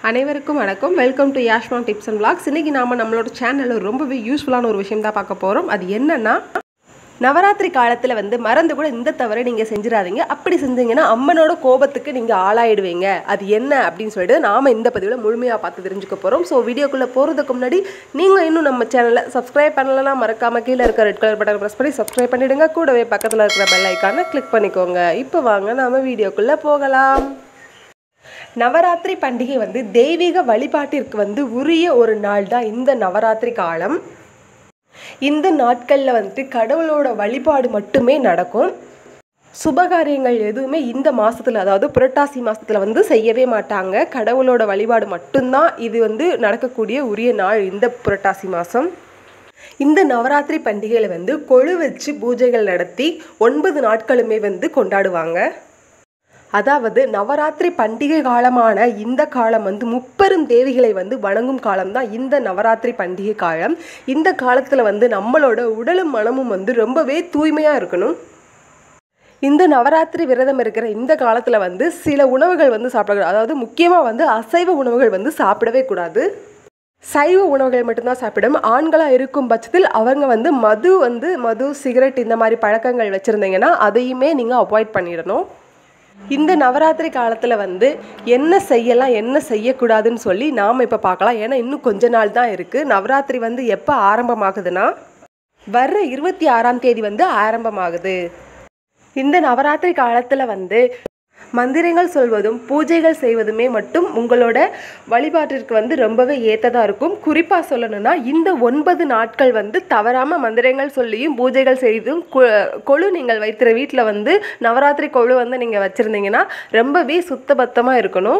அனைவருக்கும் வணக்கம் welcome to Yashman tips and vlogs இன்னைக்கு நாம நம்மளோட சேனலில் ரொம்பவே யூஸ்ஃபுல்லான ஒரு விஷயம் தான் பார்க்க போகிறோம் அது என்னன்னா நவராத்திரி காலத்தில் வந்து மறந்து கூட இந்த தவிர நீங்கள் செஞ்சிடாதீங்க அப்படி செஞ்சீங்கன்னா அம்மனோட கோபத்துக்கு நீங்கள் ஆளாயிடுவீங்க அது என்ன அப்படின்னு சொல்லிட்டு நாம் இந்த பதிவில் முழுமையாக பார்த்து தெரிஞ்சுக்க போகிறோம் ஸோ வீடியோக்குள்ளே போகிறதுக்கு முன்னாடி நீங்கள் இன்னும் நம்ம சேனலை சப்ஸ்கிரைப் பண்ணலன்னா மறக்காமல் கீழே இருக்க ரெட் கலர் பட்டன் ப்ரெஸ் பண்ணி சப்ஸ்கிரைப் பண்ணிவிடுங்க கூடவே பக்கத்தில் இருக்கிற பெல் ஐக்கானை கிளிக் பண்ணிக்கோங்க இப்போ வாங்க நாம வீடியோக்குள்ளே போகலாம் நவராத்திரி பண்டிகை வந்து தெய்வீக வழிபாட்டிற்கு வந்து உரிய ஒரு நாள் தான் இந்த நவராத்திரி காலம் இந்த நாட்களில் வந்துட்டு கடவுளோட வழிபாடு மட்டுமே நடக்கும் சுபகாரியங்கள் எதுவுமே இந்த மாசத்துல அதாவது புரட்டாசி மாசத்துல வந்து செய்யவே மாட்டாங்க கடவுளோட வழிபாடு மட்டும்தான் இது வந்து நடக்கக்கூடிய உரிய நாள் இந்த புரட்டாசி மாதம் இந்த நவராத்திரி பண்டிகையில் வந்து கொழு வச்சு பூஜைகள் நடத்தி ஒன்பது நாட்களுமே வந்து கொண்டாடுவாங்க அதாவது நவராத்திரி பண்டிகை காலமான இந்த காலம் வந்து முப்பெரும் தேவிகளை வந்து வணங்கும் காலம் தான் இந்த நவராத்திரி பண்டிகை காலம் இந்த காலத்தில் வந்து நம்மளோட உடலும் மனமும் வந்து ரொம்பவே தூய்மையாக இருக்கணும் இந்த நவராத்திரி விரதம் இருக்கிற இந்த காலத்தில் வந்து சில உணவுகள் வந்து சாப்பிடக்கூடாது அதாவது முக்கியமாக வந்து அசைவ உணவுகள் வந்து சாப்பிடவே கூடாது சைவ உணவுகள் மட்டும்தான் சாப்பிடும் ஆண்களாக இருக்கும் பட்சத்தில் அவங்க வந்து மது வந்து மது சிகரெட் இந்த மாதிரி பழக்கங்கள் வச்சுருந்தீங்கன்னா அதையுமே நீங்கள் அவாய்ட் பண்ணிடணும் இந்த நவராத்திரி காலத்தில் வந்து என்ன செய்யலாம் என்ன செய்யக்கூடாதுன்னு சொல்லி நாம் இப்போ பார்க்கலாம் ஏன்னா இன்னும் கொஞ்ச நாள் தான் இருக்குது நவராத்திரி வந்து எப்போ ஆரம்பமாகுதுன்னா வர்ற இருபத்தி ஆறாம் தேதி வந்து ஆரம்பமாகுது இந்த நவராத்திரி காலத்தில் வந்து மந்திரங்கள் சொல்வதும் பூஜைகள் செய்வதுமே மட்டும் உங்களோட வழிபாட்டிற்கு வந்து ரொம்பவே ஏற்றதாக இருக்கும் குறிப்பாக சொல்லணும்னா இந்த ஒன்பது நாட்கள் வந்து தவறாமல் மந்திரங்கள் சொல்லியும் பூஜைகள் செய்தும் கொ- கொழு நீங்கள் வைத்திர வீட்டில் வந்து நவராத்திரி கொழு வந்து நீங்கள் வச்சுருந்தீங்கன்னா ரொம்பவே சுத்தபத்தமாக இருக்கணும்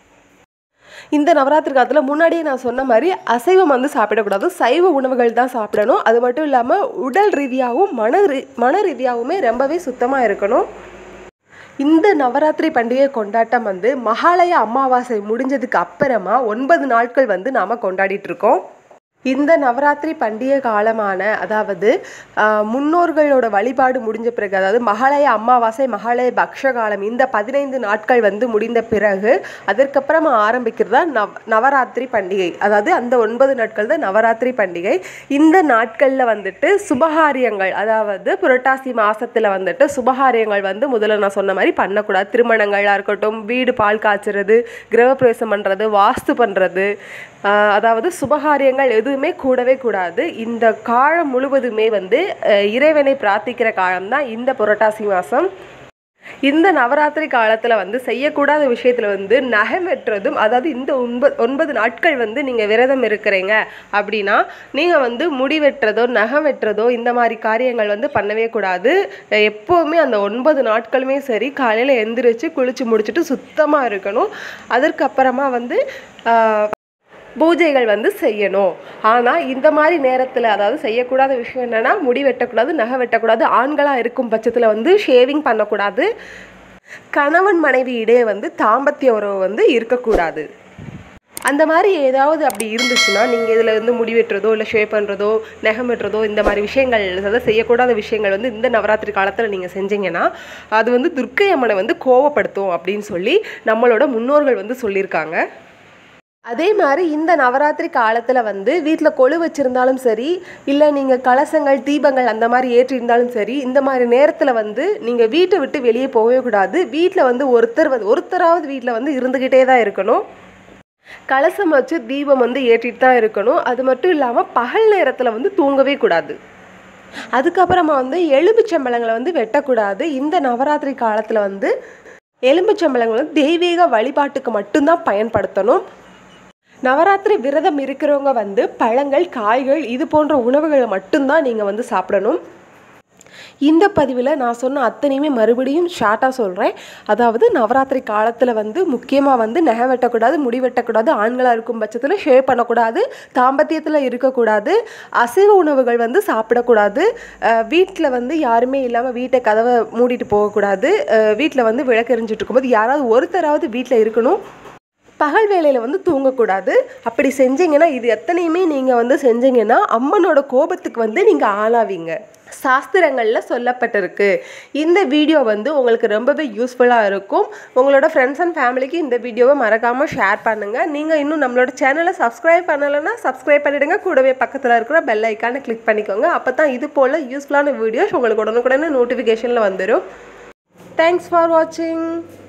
இந்த நவராத்திரி காலத்தில் முன்னாடியே நான் சொன்ன மாதிரி அசைவம் வந்து சாப்பிடக்கூடாது சைவ உணவுகள் தான் சாப்பிடணும் அது மட்டும் இல்லாமல் உடல் ரீதியாகவும் மன ரீ மன ரீதியாகவுமே ரொம்பவே சுத்தமாக இருக்கணும் இந்த நவராத்திரி பண்டிகை கொண்டாட்டம் வந்து மகாலய அமாவாசை முடிஞ்சதுக்கு அப்புறமா ஒன்பது நாட்கள் வந்து நாம் கொண்டாடிட்டு இருக்கோம் இந்த நவராத்திரி பண்டிகை காலமான அதாவது ஆஹ், முன்னோர்களோட வழிபாடு முடிஞ்ச பிறகு அதாவது மகாலய அமாவாசை மகாலய பக்ஷ காலம் இந்த பதினைந்து நாட்கள் வந்து முடிந்த பிறகு அதற்கப்புறமா ஆரம்பிக்கிறது தான் நவ நவராத்திரி பண்டிகை அதாவது அந்த ஒன்பது நாட்கள் தான் நவராத்திரி பண்டிகை இந்த நாட்களில் வந்துட்டு சுபகாரியங்கள் அதாவது புரட்டாசி மாசத்துல வந்துட்டு சுபகாரியங்கள் வந்து முதல்ல நான் சொன்ன மாதிரி பண்ணக்கூடாது திருமணங்களாக இருக்கட்டும் வீடு பால் காய்ச்சறது கிரகப்பிரவேசம் பண்ணுறது வாஸ்து பண்ணுறது அதாவது சுபகாரியங்கள் எதுவுமே கூடவே கூடாது இந்த காலம் முழுவதுமே வந்து அஹ், இறைவனை பிரார்த்திக்கிற காலம்தான் இந்த புரட்டாசி மாதம் இந்த நவராத்திரி காலத்தில் வந்து செய்யக்கூடாத விஷயத்தில் வந்து நகம் வெட்டுறதும் அதாவது இந்த ஒன்பது ஒன்பது நாட்கள் வந்து நீங்கள் விரதம் இருக்கிறீங்க அப்படின்னா நீங்கள் வந்து முடி வெட்டுறதோ நகம் வெட்டுறதோ இந்த மாதிரி காரியங்கள் வந்து பண்ணவே கூடாது எப்போவுமே அந்த ஒன்பது நாட்களுமே சரி காலையில் எந்திரிச்சு குளிச்சு முடிச்சுட்டு சுத்தமாக இருக்கணும் அதற்கப்புறமா வந்து ஆஹ், பூஜைகள் வந்து செய்யணும் ஆனால் இந்த மாதிரி நேரத்தில் அதாவது செய்யக்கூடாத விஷயம் என்னென்னா முடி வெட்டக்கூடாது நகை வெட்டக்கூடாது ஆண்களாக இருக்கும் பட்சத்தில் வந்து ஷேவிங் பண்ணக்கூடாது கணவன் மனைவி இடையே வந்து தாம்பத்திய உறவு வந்து இருக்கக்கூடாது அந்த மாதிரி ஏதாவது அப்படி இருந்துச்சுன்னா நீங்கள் இதில் வந்து முடி வெட்டுறதோ இல்லை ஷேவ் பண்ணுறதோ நகம் வெட்டுறதோ இந்த மாதிரி விஷயங்கள் அதாவது செய்யக்கூடாத விஷயங்கள் வந்து இந்த நவராத்திரி காலத்தில் நீங்கள் செஞ்சீங்கன்னா அது வந்து துர்க்கை அம்மனை வந்து கோவப்படுத்தும் அப்படின்னு சொல்லி நம்மளோட முன்னோர்கள் வந்து சொல்லியிருக்காங்க அதே மாதிரி இந்த நவராத்திரி காலத்தில் வந்து வீட்டில் கொழு வச்சுருந்தாலும் சரி இல்லை நீங்கள் கலசங்கள் தீபங்கள் அந்த மாதிரி ஏற்றிருந்தாலும் சரி இந்த மாதிரி நேரத்தில் வந்து நீங்கள் வீட்டை விட்டு வெளியே போகவே கூடாது வீட்டில் வந்து ஒருத்தர் வந்து ஒருத்தராவது வீட்டில் வந்து இருந்துக்கிட்டே தான் இருக்கணும் கலசம் வச்சு தீபம் வந்து ஏற்றிட்டு தான் இருக்கணும் அது மட்டும் இல்லாமல் பகல் நேரத்தில் வந்து தூங்கவே கூடாது அதுக்கப்புறமா வந்து எலும்புச்சம்பழங்களை வந்து வெட்டக்கூடாது இந்த நவராத்திரி காலத்தில் வந்து எலும்புச்சம்பழங்கள் வந்து தெய்வீக வழிபாட்டுக்கு மட்டும்தான் பயன்படுத்தணும் நவராத்திரி விரதம் இருக்கிறவங்க வந்து பழங்கள் காய்கள் இது போன்ற உணவுகளை மட்டும்தான் நீங்கள் வந்து சாப்பிடணும் இந்த பதிவில் நான் சொன்ன அத்தனையுமே மறுபடியும் ஷார்ட்டாக சொல்கிறேன் அதாவது நவராத்திரி காலத்தில் வந்து முக்கியமாக வந்து நகை வெட்டக்கூடாது முடி வெட்டக்கூடாது ஆண்களாக இருக்கும் பட்சத்தில் ஷேவ் பண்ணக்கூடாது தாம்பத்தியத்தில் இருக்கக்கூடாது அசைவ உணவுகள் வந்து சாப்பிடக்கூடாது வீட்டில் வந்து யாருமே இல்லாமல் வீட்டை கதவை மூடிட்டு போகக்கூடாது வீட்டில் வந்து விளக்கு எரிஞ்சிட்டு இருக்கும்போது யாராவது ஒருத்தராவது வீட்டில் இருக்கணும் பகல் வேளையில் வந்து தூங்கக்கூடாது அப்படி செஞ்சீங்கன்னா இது எத்தனையுமே நீங்கள் வந்து செஞ்சீங்கன்னா அம்மனோட கோபத்துக்கு வந்து நீங்கள் ஆளாவீங்க சாஸ்திரங்களில் சொல்லப்பட்டிருக்கு இந்த வீடியோ வந்து உங்களுக்கு ரொம்பவே யூஸ்ஃபுல்லாக இருக்கும் உங்களோட ஃப்ரெண்ட்ஸ் அண்ட் ஃபேமிலிக்கு இந்த வீடியோவை மறக்காமல் ஷேர் பண்ணுங்கள் நீங்கள் இன்னும் நம்மளோட சேனலை சப்ஸ்கிரைப் பண்ணலைன்னா சப்ஸ்கிரைப் பண்ணிவிடுங்க கூடவே பக்கத்தில் இருக்கிற பெல் ஐக்கானை கிளிக் பண்ணிக்கோங்க அப்போ தான் இது போல் யூஸ்ஃபுல்லான வீடியோஸ் உங்களுக்கு உடனுக்குடனே நோட்டிஃபிகேஷனில் வந்துடும் தேங்க்ஸ் ஃபார் வாட்சிங்